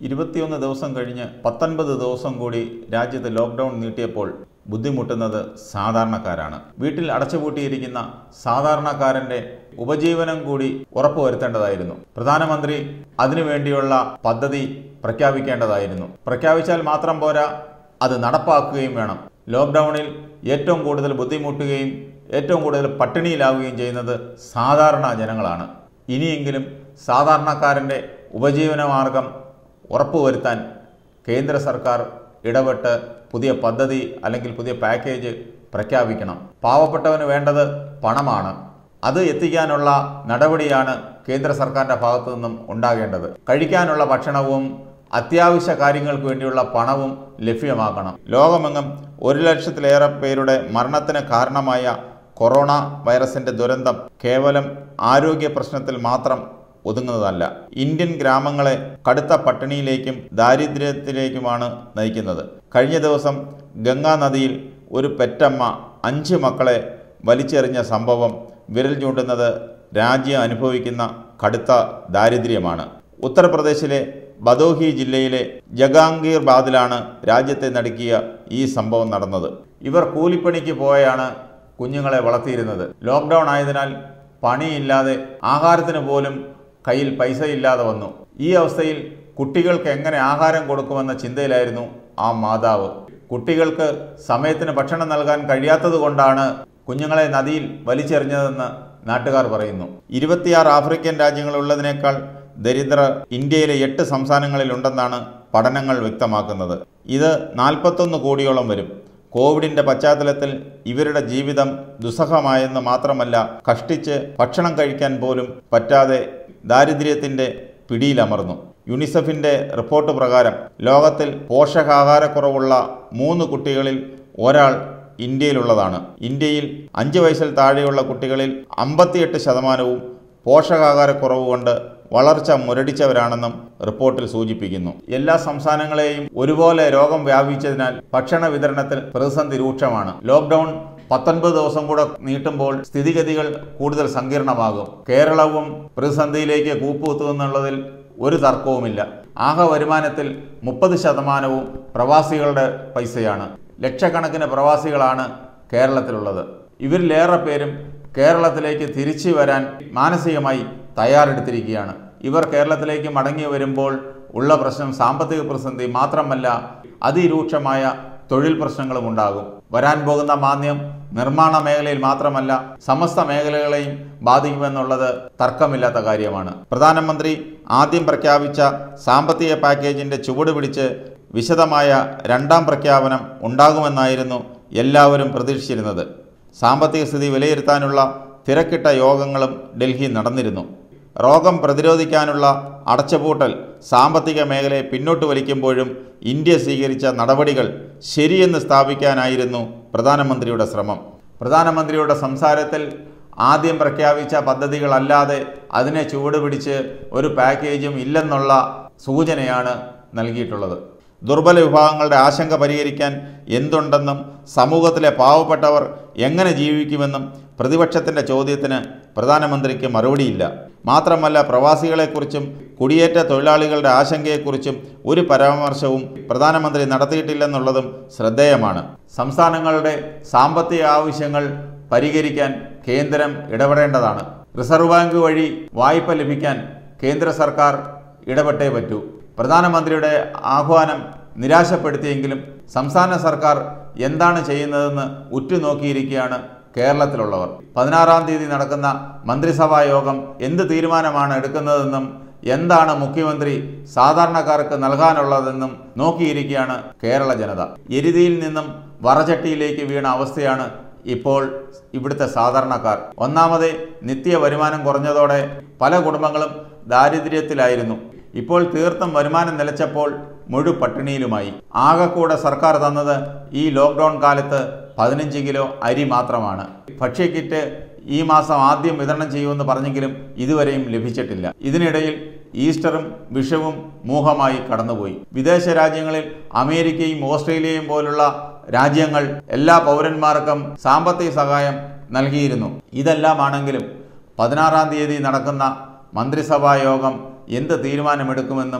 ഇരുപത്തിയൊന്ന് ദിവസം കഴിഞ്ഞ് പത്തൊൻപത് ദിവസം കൂടി രാജ്യത്ത് ലോക്ക്ഡൗൺ നീട്ടിയപ്പോൾ ബുദ്ധിമുട്ടുന്നത് സാധാരണക്കാരാണ് വീട്ടിൽ അടച്ചുപൂട്ടിയിരിക്കുന്ന സാധാരണക്കാരന്റെ ഉപജീവനം കൂടി ഉറപ്പുവരുത്തേണ്ടതായിരുന്നു പ്രധാനമന്ത്രി അതിനുവേണ്ടിയുള്ള പദ്ധതി പ്രഖ്യാപിക്കേണ്ടതായിരുന്നു പ്രഖ്യാപിച്ചാൽ മാത്രം പോരാ അത് നടപ്പാക്കുകയും വേണം ലോക്ക്ഡൗണിൽ ഏറ്റവും കൂടുതൽ ബുദ്ധിമുട്ടുകയും ഏറ്റവും കൂടുതൽ പട്ടിണിയിലാവുകയും ചെയ്യുന്നത് സാധാരണ ജനങ്ങളാണ് ഇനിയെങ്കിലും സാധാരണക്കാരൻ്റെ ഉപജീവനമാർഗം ഉറപ്പുവരുത്താൻ കേന്ദ്ര സർക്കാർ ഇടപെട്ട് പുതിയ പദ്ധതി അല്ലെങ്കിൽ പുതിയ പാക്കേജ് പ്രഖ്യാപിക്കണം പാവപ്പെട്ടവന് വേണ്ടത് പണമാണ് അത് എത്തിക്കാനുള്ള നടപടിയാണ് കേന്ദ്ര സർക്കാരിൻ്റെ ഭാഗത്തു നിന്നും ഉണ്ടാകേണ്ടത് കഴിക്കാനുള്ള ഭക്ഷണവും അത്യാവശ്യ കാര്യങ്ങൾക്ക് വേണ്ടിയുള്ള പണവും ലഭ്യമാക്കണം ലോകമെങ്ങും ഒരു ലക്ഷത്തിലേറെ പേരുടെ മരണത്തിന് കാരണമായ കൊറോണ വൈറസിന്റെ ദുരന്തം കേവലം ആരോഗ്യ പ്രശ്നത്തിൽ മാത്രം ഒതുങ്ങുന്നതല്ല ഇന്ത്യൻ ഗ്രാമങ്ങളെ കടുത്ത പട്ടിണിയിലേക്കും ദാരിദ്ര്യത്തിലേക്കുമാണ് നയിക്കുന്നത് കഴിഞ്ഞ ദിവസം ഗംഗാ നദിയിൽ ഒരു പെറ്റമ്മ അഞ്ച് മക്കളെ വലിച്ചെറിഞ്ഞ സംഭവം വിരൽ ചൂണ്ടുന്നത് രാജ്യം അനുഭവിക്കുന്ന കടുത്ത ദാരിദ്ര്യമാണ് ഉത്തർപ്രദേശിലെ ബദോഹി ജില്ലയിലെ ജഗാംഗീർ ബാദിലാണ് രാജ്യത്തെ നടുക്കിയ ഈ സംഭവം നടന്നത് ഇവർ കൂലിപ്പണിക്ക് പോയാണ് കുഞ്ഞുങ്ങളെ വളർത്തിയിരുന്നത് ലോക്ക്ഡൗൺ ആയതിനാൽ പണിയില്ലാതെ ആഹാരത്തിന് പോലും കയ്യിൽ പൈസ ഇല്ലാതെ വന്നു ഈ അവസ്ഥയിൽ കുട്ടികൾക്ക് എങ്ങനെ ആഹാരം കൊടുക്കുമെന്ന ചിന്തയിലായിരുന്നു ആ മാതാവ് കുട്ടികൾക്ക് സമയത്തിന് ഭക്ഷണം നൽകാൻ കഴിയാത്തത് കൊണ്ടാണ് കുഞ്ഞുങ്ങളെ നദിയിൽ വലിച്ചെറിഞ്ഞതെന്ന് നാട്ടുകാർ പറയുന്നു ഇരുപത്തിയാറ് ആഫ്രിക്കൻ രാജ്യങ്ങളുള്ളതിനേക്കാൾ ദരിദ്രർ ഇന്ത്യയിലെ എട്ട് സംസ്ഥാനങ്ങളിലുണ്ടെന്നാണ് പഠനങ്ങൾ വ്യക്തമാക്കുന്നത് ഇത് നാൽപ്പത്തൊന്ന് കോടിയോളം വരും കോവിഡിന്റെ പശ്ചാത്തലത്തിൽ ഇവരുടെ ജീവിതം ദുസ്സഹമായെന്ന് മാത്രമല്ല കഷ്ടിച്ച് ഭക്ഷണം കഴിക്കാൻ പോലും പറ്റാതെ ദാരിദ്ര്യത്തിന്റെ പിടിയിലമർന്നു യുണിസെഫിന്റെ റിപ്പോർട്ട് പ്രകാരം ലോകത്തിൽ പോഷകാഹാരക്കുറവുള്ള മൂന്ന് കുട്ടികളിൽ ഒരാൾ ഇന്ത്യയിലുള്ളതാണ് ഇന്ത്യയിൽ അഞ്ച് വയസ്സിൽ താഴെയുള്ള കുട്ടികളിൽ അമ്പത്തിയെട്ട് ശതമാനവും പോഷകാഹാരക്കുറവ് കൊണ്ട് വളർച്ച മുരടിച്ചവരാണെന്നും റിപ്പോർട്ടിൽ സൂചിപ്പിക്കുന്നു എല്ലാ സംസ്ഥാനങ്ങളെയും ഒരുപോലെ രോഗം വ്യാപിച്ചതിനാൽ ഭക്ഷണ വിതരണത്തിൽ പ്രതിസന്ധി രൂക്ഷമാണ് ലോക്ക്ഡൌൺ പത്തൊൻപത് ദിവസം കൂടെ നീട്ടുമ്പോൾ സ്ഥിതിഗതികൾ കൂടുതൽ സങ്കീർണമാകും കേരളവും പ്രതിസന്ധിയിലേക്ക് കൂപ്പുകുത്തുമെന്നുള്ളതിൽ ഒരു തർക്കവുമില്ല ആകെ വരുമാനത്തിൽ മുപ്പത് ശതമാനവും പ്രവാസികളുടെ പൈസയാണ് ലക്ഷക്കണക്കിന് പ്രവാസികളാണ് കേരളത്തിലുള്ളത് ഇവരിലേറെ പേരും കേരളത്തിലേക്ക് തിരിച്ചു വരാൻ മാനസികമായി തയ്യാറെടുത്തിരിക്കുകയാണ് ഇവർ കേരളത്തിലേക്ക് മടങ്ങി വരുമ്പോൾ ഉള്ള പ്രശ്നം സാമ്പത്തിക പ്രതിസന്ധി മാത്രമല്ല അതിരൂക്ഷമായ തൊഴിൽ പ്രശ്നങ്ങളും ഉണ്ടാകും വരാൻ പോകുന്ന മാന്ദ്യം നിർമ്മാണ മേഖലയിൽ മാത്രമല്ല സമസ്ത മേഖലകളെയും ബാധിക്കുമെന്നുള്ളത് തർക്കമില്ലാത്ത കാര്യമാണ് പ്രധാനമന്ത്രി ആദ്യം പ്രഖ്യാപിച്ച സാമ്പത്തിക പാക്കേജിന്റെ ചുവട് പിടിച്ച് വിശദമായ രണ്ടാം പ്രഖ്യാപനം ഉണ്ടാകുമെന്നായിരുന്നു എല്ലാവരും പ്രതീക്ഷിച്ചിരുന്നത് സാമ്പത്തിക സ്ഥിതി വിലയിരുത്താനുള്ള തിരക്കിട്ട യോഗങ്ങളും ഡൽഹി നടന്നിരുന്നു രോഗം പ്രതിരോധിക്കാനുള്ള അടച്ചുപൂട്ടൽ സാമ്പത്തിക മേഖലയെ പിന്നോട്ട് വലിക്കുമ്പോഴും ഇന്ത്യ സ്വീകരിച്ച നടപടികൾ ശരിയെന്ന് സ്ഥാപിക്കാനായിരുന്നു പ്രധാനമന്ത്രിയുടെ ശ്രമം പ്രധാനമന്ത്രിയുടെ സംസാരത്തിൽ ആദ്യം പ്രഖ്യാപിച്ച പദ്ധതികളല്ലാതെ അതിനെ ചുവട് പിടിച്ച് ഒരു പാക്കേജും ഇല്ലെന്നുള്ള സൂചനയാണ് നൽകിയിട്ടുള്ളത് ദുർബല വിഭാഗങ്ങളുടെ ആശങ്ക പരിഹരിക്കാൻ എന്തുണ്ടെന്നും സമൂഹത്തിലെ പാവപ്പെട്ടവർ എങ്ങനെ ജീവിക്കുമെന്നും പ്രതിപക്ഷത്തിൻ്റെ ചോദ്യത്തിന് പ്രധാനമന്ത്രിക്ക് മറുപടിയില്ല മാത്രമല്ല പ്രവാസികളെക്കുറിച്ചും കുടിയേറ്റ തൊഴിലാളികളുടെ ആശങ്കയെക്കുറിച്ചും ഒരു പരാമർശവും പ്രധാനമന്ത്രി നടത്തിയിട്ടില്ലെന്നുള്ളതും ശ്രദ്ധേയമാണ് സംസ്ഥാനങ്ങളുടെ സാമ്പത്തിക ആവശ്യങ്ങൾ പരിഹരിക്കാൻ കേന്ദ്രം ഇടപെടേണ്ടതാണ് റിസർവ് ബാങ്ക് വഴി വായ്പ ലഭിക്കാൻ കേന്ദ്ര സർക്കാർ ഇടപെട്ടേ പറ്റൂ പ്രധാനമന്ത്രിയുടെ ആഹ്വാനം നിരാശപ്പെടുത്തിയെങ്കിലും സംസ്ഥാന സർക്കാർ എന്താണ് ചെയ്യുന്നതെന്ന് ഉറ്റുനോക്കിയിരിക്കുകയാണ് കേരളത്തിലുള്ളവർ പതിനാറാം തീയതി നടക്കുന്ന മന്ത്രിസഭാ യോഗം എന്ത് തീരുമാനമാണ് എടുക്കുന്നതെന്നും എന്താണ് മുഖ്യമന്ത്രി സാധാരണക്കാർക്ക് നൽകാനുള്ളതെന്നും നോക്കിയിരിക്കുകയാണ് കേരള ജനത എരുതിയിൽ നിന്നും വറചട്ടിയിലേക്ക് വീണ അവസ്ഥയാണ് ഇപ്പോൾ ഇവിടുത്തെ സാധാരണക്കാർ ഒന്നാമത് നിത്യ വരുമാനം കുറഞ്ഞതോടെ പല കുടുംബങ്ങളും ദാരിദ്ര്യത്തിലായിരുന്നു ഇപ്പോൾ തീർത്തും വരുമാനം നിലച്ചപ്പോൾ മുഴു പട്ടിണിയിലുമായി ആകെക്കൂടെ സർക്കാർ തന്നത് ഈ ലോക്ക്ഡൗൺ കാലത്ത് പതിനഞ്ച് കിലോ അരി മാത്രമാണ് ഭക്ഷ്യക്കിറ്റ് ഈ മാസം ആദ്യം വിതരണം ചെയ്യുമെന്ന് പറഞ്ഞെങ്കിലും ഇതുവരെയും ലഭിച്ചിട്ടില്ല ഇതിനിടയിൽ ഈസ്റ്ററും വിഷവും മൂഹമായി കടന്നുപോയി വിദേശ രാജ്യങ്ങളിൽ അമേരിക്കയും ഓസ്ട്രേലിയയും പോലുള്ള രാജ്യങ്ങൾ എല്ലാ പൗരന്മാർക്കും സാമ്പത്തിക സഹായം നൽകിയിരുന്നു ഇതെല്ലാമാണെങ്കിലും പതിനാറാം തീയതി നടക്കുന്ന മന്ത്രിസഭാ യോഗം എന്ത് തീരുമാനമെടുക്കുമെന്നും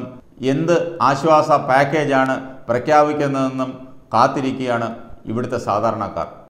എന്ത് ആശ്വാസ പാക്കേജാണ് പ്രഖ്യാപിക്കുന്നതെന്നും കാത്തിരിക്കുകയാണ് ഇവിടുത്തെ സാധാരണക്കാർ